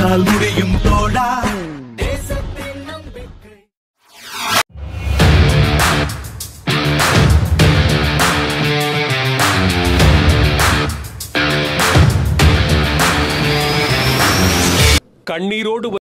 உன்னால் முடியும் தோழா கண்ணீரோடு வ-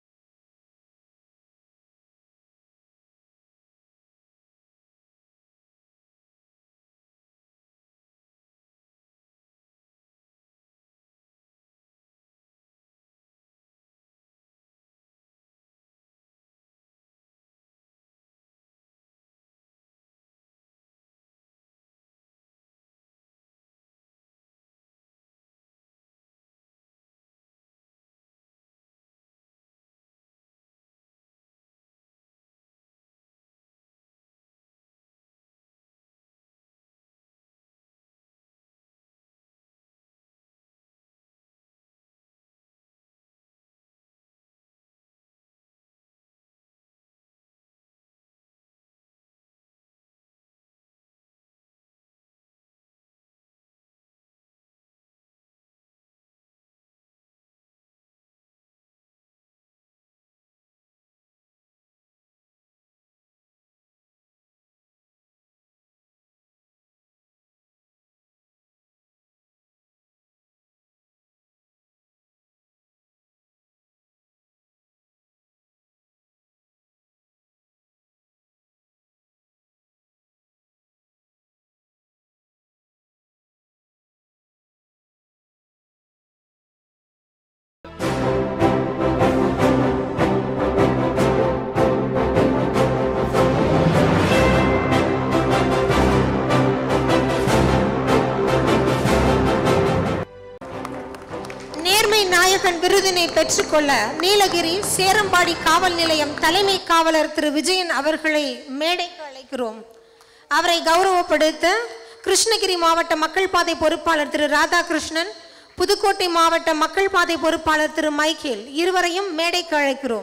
நேர்மை நாயகன் விருதினை பெற்றுக்கொள்ள நீலகிரி சேரம்பாடி காவல் நிலையம் தலைமை காவலர் திரு விஜயன் அவர்களை மேடைக்கு அழைக்கிறோம் அவரை கௌரவப்படுத்த கிருஷ்ணகிரி மாவட்ட மக்கள் பாதை பொறுப்பாளர் திரு ராதாகிருஷ்ணன் புதுக்கோட்டை மாவட்ட மக்கள் பாதை பொறுப்பாளர் திரு மைக்கேல் இருவரையும் மேடைக்கு அழைக்கிறோம்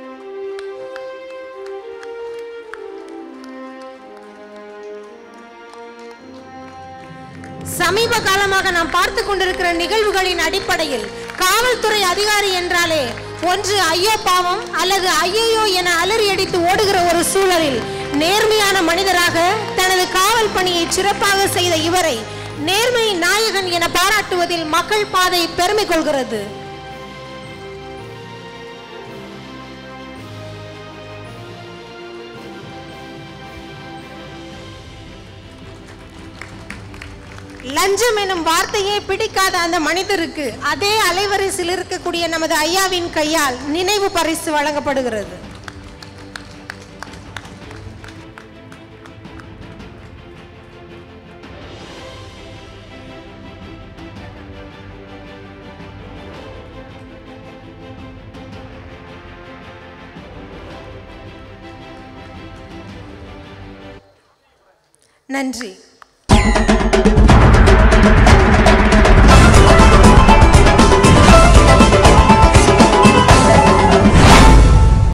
சமீப காலமாக நாம் பார்த்து கொண்டிருக்கிற நிகழ்வுகளின் அடிப்படையில் காவல்துறை அதிகாரி என்றாலே ஒன்று ஐயோ பாவம் அல்லது ஐயையோ என அலறி அடித்து ஓடுகிற ஒரு சூழலில் நேர்மையான மனிதராக தனது காவல் பணியை சிறப்பாக செய்த இவரை நேர்மை நாயகன் என பாராட்டுவதில் மக்கள் பாதை பெருமை கொள்கிறது லஞ்சம் எனும் வார்த்தையே பிடிக்காத அந்த மனிதருக்கு அதே அலைவரிசையில் இருக்கக்கூடிய நமது ஐயாவின் கையால் நினைவு பரிசு வழங்கப்படுகிறது நன்றி